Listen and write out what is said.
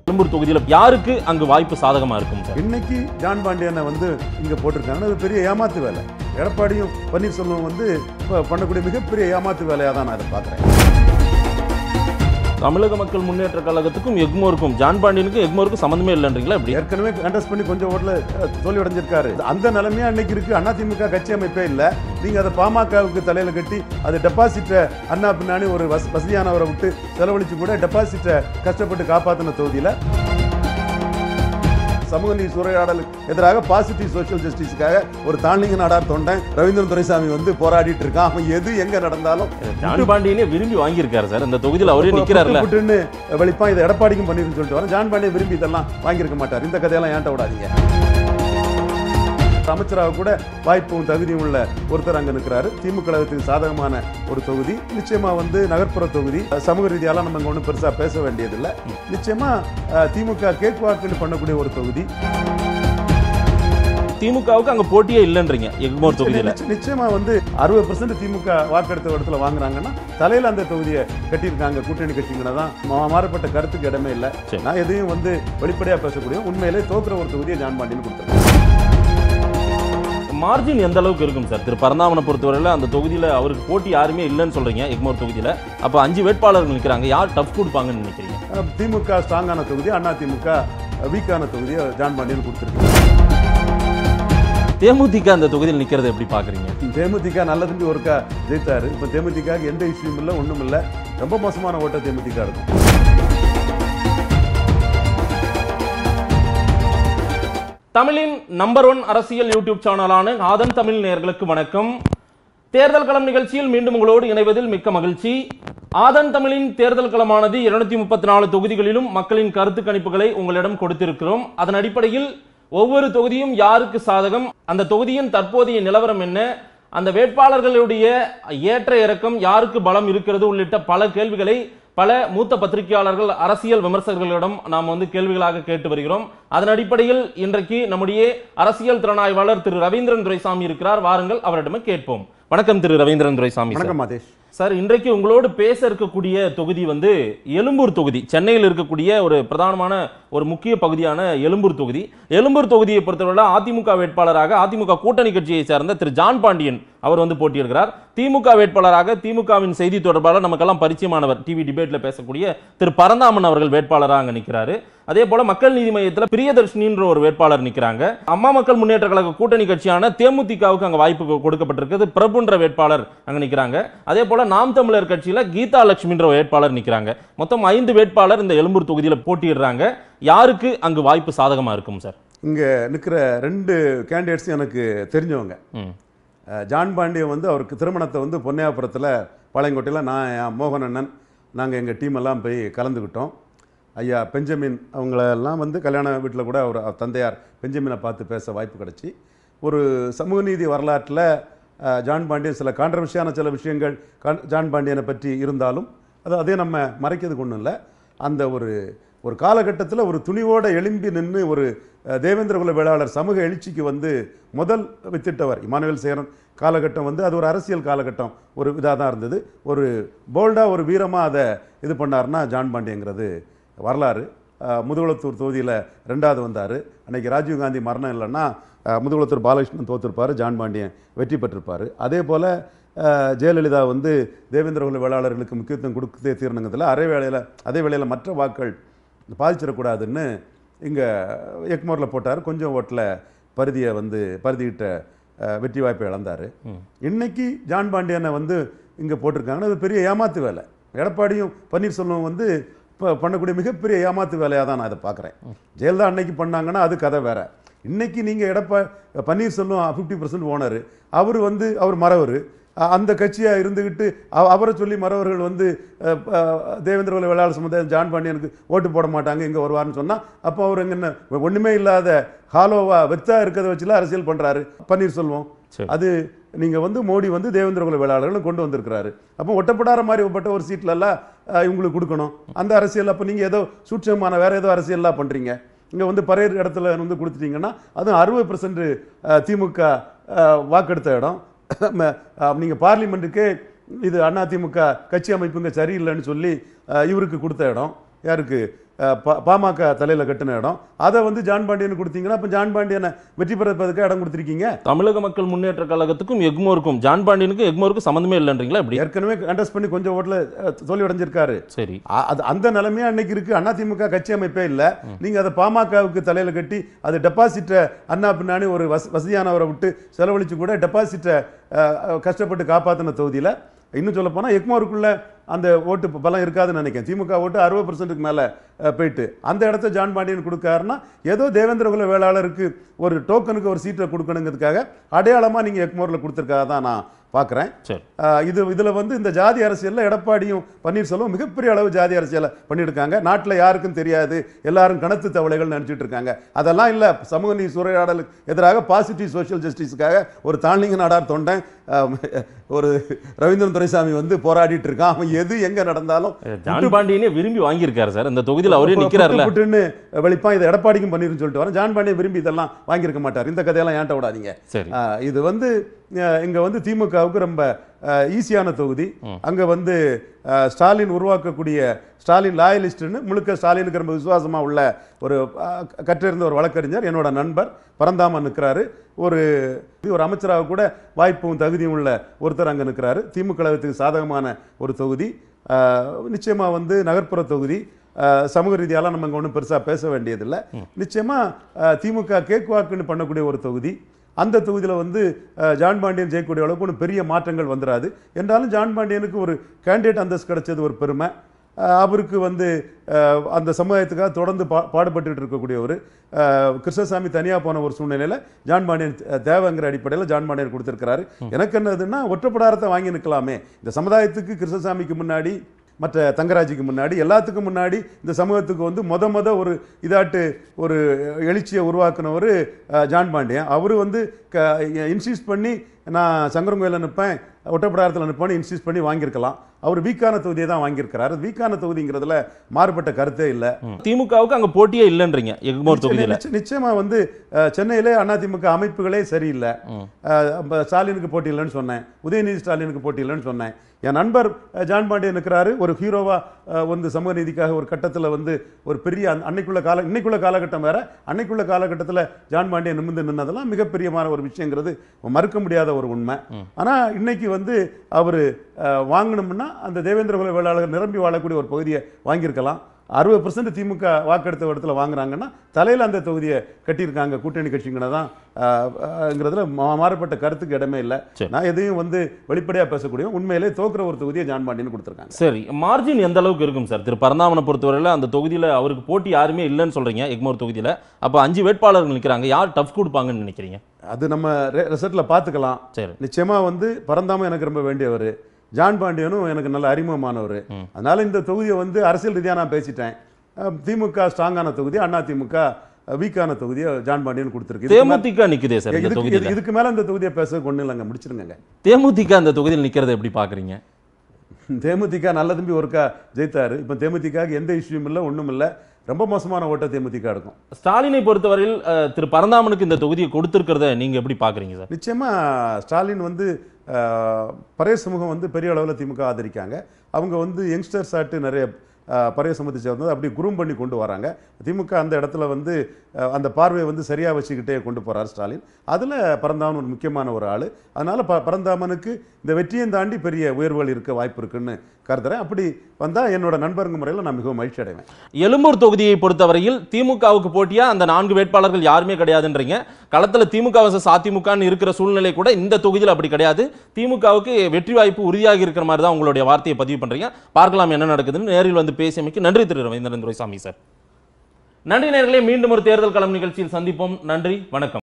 எழும்பூர் தொகுதியில் யாருக்கு அங்கு வாய்ப்பு சாதகமா இருக்கும் சார் இன்னைக்கு ஜான் பாண்டியனை வந்து இங்க போட்டிருக்காங்கன்னா அது பெரிய ஏமாத்து வேலை எடப்பாடியும் பன்னீர்செல்வம் வந்து இப்ப பண்ணக்கூடிய மிகப்பெரிய ஏமாத்து வேலையா தான் நான் இதை பார்க்குறேன் தமிழக மக்கள் முன்னேற்ற கழகத்துக்கும் எக்மோருக்கும் ஜான் பாண்டியனுக்கும் எக்மோருக்கும் சம்மந்தமே இல்லைன்றீங்களா எப்படி ஏற்கனவே கண்டஸ்ட் பண்ணி கொஞ்சம் ஓட்டுல அஹ், தோல்வி அடைஞ்சிருக்காரு அந்த நிலைமையா அன்னைக்கு இருக்கு அதிமுக கட்சி அமைப்பே இல்ல நீங்க அதை பாமகவுக்கு தலையில கட்டி அது டெபாசிட்டை அண்ணா பின்னாடி ஒரு வச வசதியானவரை விட்டு செலவழிச்சு கூட டெபாசிட்டை கஷ்டப்பட்டு காப்பாத்தின தொகுதியில சமூக நீதி சூறையாடலுக்கு எதிராக பாசிட்டிவ் சோஷியல் ஜஸ்டிஸுக்காக ஒரு தாண்டிங்க நாடார் தொண்டன் ரவீந்திரன் துரைசாமி வந்து போராடிட்டு இருக்கான் அவன் எது எங்க நடந்தாலும் ஜான் பாண்டியனே விரும்பி வாங்கியிருக்காரு சார் இந்த தொகுதியில் அவரே நிக்கிறாருல புட்டு புட்டுன்னு வெளிப்பான் இதை எடப்பாடிக்கும் பண்ணிருன்னு சொல்லிட்டு வரேன் ஜான் பாண்டியன் விரும்பி இதெல்லாம் வாங்கியிருக்க மாட்டார் இந்த கதையெல்லாம் ஏன்ட்ட விடாதீங்க அமைச்சராக கூட வாய்ப்பும் தகுதியும் உள்ள ஒருத்தர் அங்க நிற்கிறாரு திமுக கழகத்துக்கு சாதகமான ஒரு தொகுதி நிச்சயமா வந்து நகர்ப்புற தொகுதி சமூக ரீதியாலாம் நம்ம ஒன்றும் பெருசா பேச வேண்டியதில்லை நிச்சயமா அஹ், திமுக கேக் வாக்குன்னு பண்ணக்கூடிய ஒரு தொகுதி திமுகவுக்கு அங்க போட்டியே இல்லைன்றீங்க எக்மோர் தொகுதியில நிச்ச- நிச்சயமா வந்து அறுபது பர்சன்ட் திமுக வாக்கெடுத்த இடத்துல வாங்குறாங்கன்னா தலையில அந்த தொகுதியை கட்டியிருக்காங்க கூட்டணி கட்சிங்கன்னா தான் மா- மாறுபட்ட கருத்துக்கு இடமே இல்லை சரி. நான் எதையும் வந்து வெளிப்படையா பேசக்கூடிய உண்மையிலே தோக்குற ஒரு தொகுதியை ஜான் பாண்டியன் கொடுத்துருக்கேன் மார்ஜின் எந்த அளவுக்கு இருக்கும் சார் திரு பரந்தாமனை பொறுத்தவரையில அந்த தொகுதியில அவருக்கு போட்டி யாருமே இல்லைன்னு சொல்றீங்க எக்மோர் தொகுதியில அப்ப அஞ்சு வேட்பாளர்கள் நிக்கிறாங்க யார் டஃப் கொடுப்பாங்கன்னு நினைக்கிறீங்க அஹ், திமுக ஸ்ட்ராங்கான தொகுதி அண்ணா திமுக வீக்கான தொகுதியை ஜான் பாண்டியன் கொடுத்துருக்கேன் தேமுதிக அந்த தொகுதியில் நிக்கிறது எப்படி பாக்குறீங்க தேமுதிக நல்ல தம்பி ஒருக்கா ஜெயித்தாரு இப்போ தேமுதிக எந்த இஷ்யூம் இல்லை ஒன்றும் இல்லை ரொம்ப மோசமான ஓட்ட தேமுதிக இருக்கும் தமிழின் நம்பர் ஒன் அரசியல் யூடியூப் சேனலான ஆதன் தமிழ் நேயர்களுக்கு வணக்கம் தேர்தல் களம் நிகழ்ச்சியில் மீண்டும் உங்களோடு இணைவதில் மிக்க மகிழ்ச்சி ஆதன் தமிழின் தேர்தல் களமானது இருநூத்தி முப்பத்தி நாலு தொகுதிகளிலும் மக்களின் கருத்து கணிப்புகளை உங்களிடம் கொடுத்திருக்கிறோம் அதன் அடிப்படையில் ஒவ்வொரு தொகுதியும் யாருக்கு சாதகம் அந்த தொகுதியின் தற்போதைய நிலவரம் என்ன அந்த வேட்பாளர்களுடைய ஏற்ற இறக்கம் யாருக்கு பலம் இருக்கிறது உள்ளிட்ட பல கேள்விகளை பல மூத்த பத்திரிகையாளர்கள் அரசியல் விமர்சகர்களிடம் நாம் வந்து கேள்விகளாக கேட்டு வருகிறோம் அதன் அடிப்படையில் இன்றைக்கு நம்முடைய அரசியல் திறனாய்வாளர் திரு ரவீந்திரன் துரைசாமி இருக்கிறார் வாருங்கள் அவரிடம் கேட்போம் வணக்கம் திரு ரவீந்திரன் துரைசாமி சார். வணக்கம் மாதேஷ் சார் இன்றைக்கு உங்களோடு பேச இருக்கக்கூடிய தொகுதி வந்து எழும்பூர் தொகுதி சென்னையில் இருக்கக்கூடிய ஒரு பிரதானமான ஒரு முக்கிய பகுதியான எழும்பூர் தொகுதி எழும்பூர் தொகுதியை பொறுத்தவரை அதிமுக வேட்பாளராக அதிமுக கூட்டணி கட்சியை சேர்ந்த திரு ஜான் பாண்டியன் அவர் வந்து போட்டியிடுகிறார் திமுக வேட்பாளராக திமுகவின் செய்தி தொடர்பாளர் நமக்கெல்லாம் பரிச்சயமானவர் டிவி டிபேட்ல பேசக்கூடிய திரு பரந்தாமன் அவர்கள் வேட்பாளராக அங்க நிற்கிறாரு அதே போல மக்கள் நீதி மையத்தில் பிரியதர்ஷினின்ற ஒரு வேட்பாளர் நிற்கிறாங்க அம்மா மக்கள் முன்னேற்ற கழக கூட்டணி கட்சியான தேமுதிகவுக்கு அங்க வாய்ப்பு கொ- கொடுக்கப்பட்டிருக்கிறது பிரபுன்ற வேட்பாளர் அங்க நிற்கிறாங்க அதே போல நாம் தமிழர் கட்சியில கீதா லட்சுமின்ற வேட்பாளர் நிற்கிறாங்க மொத்தம் ஐந்து வேட்பாளர் இந்த எழும்பூர் தொகுதியில் போட்டியிடுறாங்க யாருக்கு அங்கு வாய்ப்பு சாதகமா இருக்கும் சார் இங்கே நிற்கிற ரெண்டு கேண்டிடேட்ஸும் எனக்கு தெரிஞ்சவங்க ம் அஹ், ஜான் பாண்டியன் வந்து அவருக்கு திருமணத்தை வந்து பொன்னையாபுரத்தில் பாளையங்கோட்டையில் நான் என் மோகன் அண்ணன் நாங்கள் எங்கள் டீம் எல்லாம் போய் கலந்துக்கிட்டோம் ஐயா பெஞ்சமின் அவங்களெல்லாம் வந்து கல்யாண வீட்டில் கூட அவர் அவர் தந்தையார் பெஞ்சமினை பார்த்து பேச வாய்ப்பு கிடச்சி ஒரு சமூக நீதி வரலாற்றில் அஹ், ஜான் பாண்டியன் சில கான்ட்ரவர்ஷியான சில விஷயங்கள் கான்- ஜான் பாண்டியனை பற்றி இருந்தாலும் அது அதே நம்ம மறைக்கிறதுக்கு ஒன்றும் இல்லை அந்த ஒரு ஒரு காலகட்டத்தில் ஒரு துணிவோட எழும்பி நின்று ஒரு அஹ், தேவேந்திரகுல வேளாளர் சமூக எழுச்சிக்கு வந்து முதல் வித்திட்டவர் இமானுவேல் சேரன் காலகட்டம் வந்து அது ஒரு அரசியல் காலகட்டம் ஒரு இதாக தான் இருந்தது ஒரு போல்டாக ஒரு வீரமாக அதை இது பண்ணாருன்னா ஜான் பாண்டியங்கிறது வரலாறு அஹ், முதுகுளத்தூர் தொகுதியில் ரெண்டாவது வந்தார் அன்னைக்கு ராஜீவ்காந்தி மரணம் இல்லைன்னா அஹ், முதுகுளத்தூர் பாலகிருஷ்ணன் தோத்திருப்பார் ஜான் பாண்டியன் வெற்றி பெற்றிருப்பார் அதே போல் ஜெயலலிதா வந்து தேவேந்திரகுல வேளாளர்களுக்கு முக்கியத்துவம் கொடுத்தே தீரணுங்கிறதுல அதே வேளையில் அதே வேளையில் மற்ற வாக்கள் பாதிச்சிடக்கூடாதுன்னு இங்கே எக்மோரில் போட்டார் கொஞ்சம் ஓட்டில் பருதியை வந்து பருதிக்கிட்ட அஹ், வெற்றி வாய்ப்பை இழந்தார் இன்னைக்கு ஜான் பாண்டியனை வந்து இங்கே போட்டிருக்காங்கன்னா அது பெரிய ஏமாத்து வேலை எடப்பாடியும் பன்னீர்செல்வம் வந்து இப்போ பண்ணக்கூடிய மிகப்பெரிய ஏமாத்து வேலையாக தான் நான் இதை பார்க்குறேன் ஜெயலலிதா அன்னைக்கு பண்ணாங்கன்னா அது கதை வேற இன்னைக்கு நீங்கள் எடப்பா பன்னீர்செல்வம் ஃபிஃப்டி பர்சன்ட் ஓனர் அவர் வந்து அவர் மறவர் அ- அந்த கட்சியாக இருந்துக்கிட்டு அவ- அவரை சொல்லி மறவர்கள் வந்து அஹ், அஹ், தேவேந்திர வேளாளர் சமுதாயம் ஜான் பாண்டியனுக்கு ஓட்டு போட மாட்டாங்க இங்கே வருவார்னு சொன்னால் அப்போ அவர் எங்க என்ன ஒன்றுமே இல்லாத ஹாலோவா வெத்தா இருக்கிறத வச்சுலாம் அரசியல் பண்ணுறாரு பன்னீர்செல்வம் சரி. அது நீங்கள் வந்து மோடி வந்து தேவேந்திரகுல வேளாளர்களும் கொண்டு வந்திருக்கிறாரு அப்போ ஒட்டப்படாத மாதிரி ஒப்பட்ட ஒரு சீட்லலாம் அஹ், இவங்களுக்கு கொடுக்கணும் அந்த அரசியல் அப்போ நீங்கள் ஏதோ சூட்சமான வேற ஏதோ அரசியல்லாம் பண்ணுறீங்க இங்கே வந்து பரையர் இடத்துல வந்து கொடுத்துட்டீங்கன்னா அதுவும் அறுபது பர்சன்ட் திமுக அஹ், வாக்கெடுத்த இடம் நீங்கள் பார்லிமெண்ட்டுக்கே இது அதிமுக கட்சி அமைப்புங்க சரியில்லைன்னு சொல்லி அஹ், இவருக்கு கொடுத்த இடம் யாருக்கு அஹ், பா- பாமக தலையில கட்டின இடம் அதை வந்து ஜான் பாண்டியன் கொடுத்தீங்கன்னா அப்ப ஜான் பாண்டியனை வெற்றி பெறப்பதுக்கு இடம் கொடுத்துருக்கீங்க தமிழக மக்கள் முன்னேற்ற கழகத்துக்கும் எக்மோருக்கும் ஜான் பாண்டியனுக்கும் எக்மோருக்கும் சம்மந்தமே இல்லைன்றீங்களா இப்படி ஏற்கனவே கண்டஸ்ட் பண்ணி கொஞ்சம் ஓட்டுல அஹ், தோல்வி அடைஞ்சிருக்காரு சரி அ- அது அந்த நிலைமையா அன்னைக்கு இருக்கு அதிமுக கட்சி அமைப்பே இல்ல நீங்க அதை பாமகவுக்கு தலையில கட்டி அது டெபாசிட்டை அண்ணா பின்னாடி ஒரு வச வசதியானவரை விட்டு செலவழிச்சு கூட டெபாசிட்டை கஷ்டப்பட்டு காப்பாத்தின தொகுதியில இன்னும் சொல்ல போனா எக்மோருக்குள்ள அந்த ஓட்டு ப- பலம் இருக்காதுன்னு நினைக்கிறேன் திமுக ஓட்டு அறுபது பர்சன்ட்டுக்கு மேல அஹ், போயிட்டு அந்த இடத்த ஜான் பாண்டியன் கொடுக்காருன்னா ஏதோ தேவேந்திரகுல வேளாளருக்கு ஒரு டோக்கனுக்கு ஒரு சீட்டை கொடுக்கணுங்கிறதுக்காக அடையாளமா நீங்க எக்மோர்ல கொடுத்துருக்காக தான் நான் பார்க்குறேன் சரி ஆஹ் இது இதுல வந்து இந்த ஜாதி அரசியல்ல எடப்பாடியும் பன்னீர்செல்வம் மிகப்பெரிய அளவு ஜாதி அரசியலை பண்ணியிருக்காங்க நாட்டுல யாருக்கும் தெரியாது எல்லாரும் கணத்து தவளைகள் நினைச்சிட்டு இருக்காங்க அதெல்லாம் இல்ல சமூக நீதி சூறையாடலுக்கு எதிராக பாசிட்டிவ் சோஷியல் ஜஸ்டிஸுக்காக ஒரு தாழ்லிங்க நாடார் தொண்டன் ஆஹ் ஒரு ரவீந்திரன் துரைசாமி வந்து போராடிட்டு இருக்கான் அவன் எது எங்க நடந்தாலும் ஜான் பாண்டியனே விரும்பி வாங்கியிருக்காரு சார் இந்த தொகுதியில் அவரே நிக்கிறாருல புட்டு புட்டுன்னு வெளிப்பான் இதை எடப்பாடிக்கும் பண்ணிருன்னு சொல்லிட்டு வரேன் ஜான் பாண்டியன் விரும்பி இதெல்லாம் வாங்கியிருக்க மாட்டார் இந்த கதையெல்லாம் ஏன்ட்ட விடாதீங்க சரி ஆஹ் இது வந்து அஹ் இங்க வந்து திமுகவுக்கு ரொம்ப ஈஸியான தொகுதி அங்க வந்து அஹ், ஸ்டாலின் உருவாக்கக்கூடிய ஸ்டாலின் லாயலிஸ்ட்னு முழுக்க ஸ்டாலினுக்கு ரொம்ப விசுவாசமா உள்ள ஒரு அஹ், கற்றிருந்த ஒரு வழக்கறிஞர் என்னோட நண்பர் பரந்தாமன் நிற்கிறாரு ஒரு ஒரு அமைச்சராக கூட வாய்ப்பும் தகுதியும் உள்ள ஒருத்தர் அங்க நிற்கிறாரு திமுக கழகத்துக்கு சாதகமான ஒரு தொகுதி அஹ், நிச்சயமா வந்து நகர்ப்புற தொகுதி அஹ், சமூக ரீதியாலாம் நம்ம இங்க ஒன்றும் பெருசா பேச வேண்டியதில்லை நிச்சயமா அஹ், திமுக கேக் வாக்குன்னு பண்ணக்கூடிய ஒரு தொகுதி அந்த தொகுதியில் வந்து அஹ், ஜான் பாண்டியன் ஜெயிக்கக்கூடிய அளவுக்கு ஒன்றும் பெரிய மாற்றங்கள் வந்துடாது என்றாலும் ஜான் பாண்டியனுக்கு ஒரு கேண்டிடேட் அந்தஸ்து கிடைச்சது ஒரு பெருமை அஹ், அவருக்கு வந்து அஹ், அந்த சமுதாயத்துக்காக தொடர்ந்து பா பாடுபட்டுட்டு இருக்கக்கூடியவர் அஹ், கிருஷ்ணசாமி தனியாக போன ஒரு சூழ்நிலையில் ஜான் பாண்டியன் தே- தேவைங்கிற அடிப்படையில் ஜான் பாண்டியன் கொடுத்துருக்கிறாரு எனக்கு என்னதுன்னா ஒற்றப்படாரத்தை வாங்கி நிற்கலாமே இந்த சமுதாயத்துக்கு கிருஷ்ணசாமிக்கு முன்னாடி மற்ற தங்கராஜுக்கு முன்னாடி எல்லாத்துக்கும் முன்னாடி இந்த சமூகத்துக்கு வந்து மொத மொத ஒரு இதாட்டு ஒரு எழுச்சியை உருவாக்குனவர் ஜான் பாண்டியன் அவர் வந்து இன்சிஸ்ட் பண்ணி நான் சங்கரங்கோயிலில் நிற்பேன் ஒட்டப்படாரத்தில் நிற்பேன்னு இன்சிஸ்ட் பண்ணி வாங்கியிருக்கலாம் அவர் வீக்கான தொகுதியை தான் வாங்கியிருக்கிறார் வீக்கான தொகுதிங்கிறதுல மாறுபட்ட கருத்தே இல்லை திமுகவுக்கு அங்க போட்டியே இல்லைன்றீங்க எக்மோர் தொகுதியில நிச்சய- நிச்சயமா வந்து அஹ், சென்னையிலே அதிமுக அமைப்புகளே சரியில்லை அஹ், அப்ப ஸ்டாலினுக்கு போட்டி இல்லைன்னு சொன்னேன் உதயநிதி ஸ்டாலினுக்கு போட்டி இல்லைன்னு சொன்னேன் என் நண்பர் அஹ், ஜான் பாண்டியன் இருக்கிறாரு ஒரு ஹீரோவா அஹ், வந்து சமூக நீதிக்காக ஒரு கட்டத்தில் வந்து ஒரு பெரிய அந்த- அன்னைக்குள்ள கால இன்னைக்குள்ள காலகட்டம் வேற அன்னைக்குள்ள காலகட்டத்தில் ஜான் பாண்டியன் நிமிர்ந்து நின்னதெல்லாம் மிகப்பெரியமான ஒரு விஷயங்கிறது மறுக்க முடியாத ஒரு உண்மை ஆனா இன்னைக்கு வந்து அவர் வாங்கணும்னா அந்த தேவேந்திர குல வேளாளர்கள் நிரம்பி வாழக்கூடிய ஒரு பகுதியை வாங்கியிருக்கலாம் அறுபது பர்சன்ட் திமுக வாக்கெடுத்த இடத்துல வாங்குறாங்கன்னா தலையில் அந்த தொகுதியை கட்டியிருக்காங்க கூட்டணி கட்சிங்கன்னு தான் ஆஹ், ஆஹ்ங்கிறதுல மா- மாறுபட்ட கருத்துக்கு இடமே இல்லை சரி. நான் எதையும் வந்து வெளிப்படையாக பேசக்கூடிய உண்மையிலே தோக்குற ஒரு தொகுதியை ஜான் பாண்டியன் கொடுத்துருக்காங்க சரி மார்ஜின் எந்த அளவுக்கு இருக்கும் சார் திரு பரந்தாமனை பொறுத்தவரையில அந்த தொகுதியில அவருக்கு போட்டி யாருமே இல்லைன்னு சொல்றீங்க எக்மோர் தொகுதியில அப்ப அஞ்சு வேட்பாளர்கள் நிக்கிறாங்க யார் டஃப் கொடுப்பாங்கன்னு நினைக்கிறீங்க அது நம்ம ரிசல்ட்டில் பார்த்துக்கலாம் சரி நிச்சயமா வந்து பரந்தாம எனக்கு ரொம்ப வேண்டியவர் ஜான் பாண்டியனும் எனக்கு நல்ல அறிமுகமானவர் அதனால இந்த தொகுதியை வந்து அரசியல் ரீதியாக நான் பேசிட்டேன் அஹ், திமுக ஸ்ட்ராங்கான தொகுதி அண்ணா திமுக வீக்கான தொகுதியை ஜான் பாண்டியன் கொடுத்துருக்கு இதுக்கு மேல- தேமுதிக நிக்குதே சார் இந்த இதுக்கு- தொகுதியில இது- இதுக்கு மேல இந்த தொகுதியை பேச கொண்டு இல்லைங்க முடிச்சிருங்க தேமுதிக அந்த தொகுதியில் நிக்கிறதை எப்படி பாக்குறீங்க தேமுதிக நல்ல தம்பி ஒருக்கா ஜெயித்தாரு இப்போ தேமுதிகாவுக்கு எந்த இஷ்யூம் இல்லை ஒண்ணும் இல்லை ரொம்ப மோசமான ஓட்டை தேமுதிக எடுக்கும் ஸ்டாலினை பொறுத்தவரையில் அஹ், திரு பரந்தாமனுக்கு இந்த தொகுதியை கொடுத்திருக்கிறத நீங்க எப்படி பாக்குறீங்க சார் நிச்சயமா ஸ்டாலின் வந்து அஹ், பறைய சமூகம் வந்து பெரிய அளவில் திமுக ஆதரிக்காங்க அவங்க வந்து யங்ஸ்டர்ஸ் ஆட்டு நிறைய அஹ், பறைய சமூகத்தை சேர்ந்தது அப்படி குரூம் பண்ணி கொண்டு வராங்க திமுக அந்த இடத்துல வந்து அஹ், அந்த பார்வையை வந்து சரியா வச்சுக்கிட்டே கொண்டு போறார் ஸ்டாலின் அதுல பரந்தாமன் ஒரு முக்கியமான ஒரு ஆளு அதனால ப பரந்தாமனுக்கு இந்த வெற்றியும் தாண்டி பெரிய உயர்வுகள் இருக்க வாய்ப்பு இருக்குன்னு கருதுறேன் அப்படி வந்தா என்னோட நண்பருங்க முறையில் நான் மிகவும் மகிழ்ச்சி அடைவேன் எழும்பூர் தொகுதியை பொறுத்தவரையில் திமுகவுக்கு போட்டியா அந்த நான்கு வேட்பாளர்கள் யாருமே கிடையாதுன்றீங்க களத்துல திமுக வர்சஸ் அதிமுகன்னு இருக்கிற சூழ்நிலை கூட இந்த தொகுதியில் அப்படி கிடையாது திமுகவுக்கு வெற்றி வாய்ப்பு உறுதியாகி இருக்கிற மாதிரி தான் உங்களுடைய வார்த்தையை பதிவு பண்றீங்க பார்க்கலாம் என்ன நடக்குதுன்னு நேரில் வந்து பேசியமைக்கு நன்றி திரு ரவீந்திரன் துரைசாமி சார் நன்றி நேர்களே மீண்டும் ஒரு தேர்தல் களம் நிகழ்ச்சியில் சந்திப்போம் நன்றி வணக்கம்